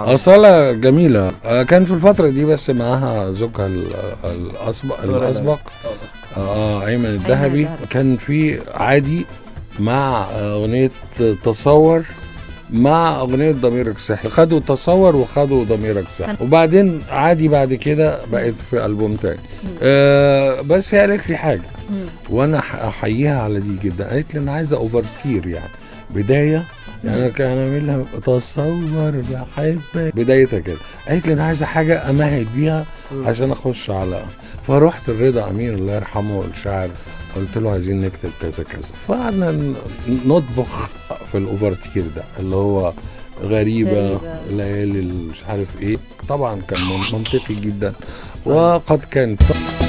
أصالة جميلة آه، كان في الفترة دي بس معاها زوجها ال- الأسبق الأسبق اه أيمن الذهبي الذهبي. كان في عادي مع أغنية تصور مع أغنية ضميرك سحر خدوا تصور وخدوا ضميرك سحر وبعدين عادي بعد كده بقت في ألبوم تاني آه بس هي قالت لي حاجة مم. وانا ح- احييها على دي جدا قالت لي انا عايزه اوفرتير يعني بدايه يعني انا كان اعمل لها تصور بحبك بدايتها كده قالت لي انا عايزه حاجه امهد بيها عشان اخش على فرحت الرضا امين الله يرحمه الشاعر قلت له عايزين نكتب كذا كذا فقعدنا ن- نطبخ في الاوفرتير ده اللي هو غريبة غريبة. ليالي مش عارف ايه طبعا كان من- منطقي جدا وقد كان